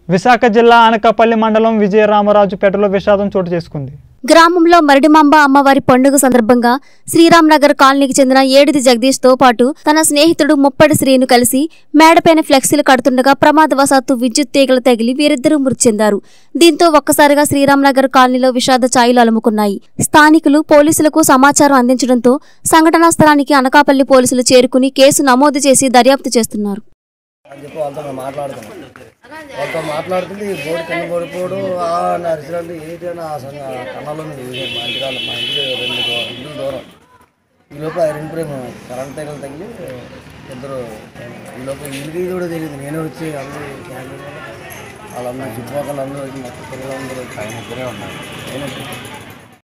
విశాఖ జిల్లా అనకాపల్లి మండలం విజయరామరాజుపేటలో విషాదం చోటు చేసుకుంది గ్రామంలో మరిడిమాంబ అమ్మవారి పండుగ సందర్భంగా శ్రీరామ్ నగర్ కాలనీకి చెందిన ఏడిది జగదీష్ తో పాటు తన స్నేహితుడు ముప్పడి శ్రీను కలిసి మేడపైన ఫ్లెక్సీలు కడుతుండగా ప్రమాదవశాత్తు విద్యుత్ తీగలు తగిలి వీరిద్దరూ మృతి చెందారు దీంతో ఒక్కసారిగా శ్రీరామ్ నగర్ కాలనీలో విషాద ఛాయలు అలుముకున్నాయి స్థానికులు పోలీసులకు సమాచారం అందించడంతో సంఘటనా స్థలానికి అనకాపల్లి పోలీసులు చేరుకుని కేసు నమోదు చేసి దర్యాప్తు చేస్తున్నారు అని చెప్పి వాళ్ళతో మేము మాట్లాడుతున్నాం వాళ్ళతో మాట్లాడుతుంటే ఈ బోర్డు కింద పడిపోవడం ఆ అని అరిచినట్టు ఏంటి అని ఆ సంగ కన్నాలో మా ఇంటికాడ మా ఇంటికి రెండు దూ- ఇల్లు దూరం ఈ లోపు ఐరన్ ఫ్రేమ్ కరెంట్ తగిలి తగిలి ఇద్దరు ఈ లోపు ఇల్లుకి కూడా తెలియదు నేనే వచ్చి అందరూ ఫ్యామిలీ వాళ్ళందరూ చుట్టుపక్కల అందరూ వచ్చి మొత్తం పిల్లలందరూ ఆయన ఇద్దరే ఉన్నారు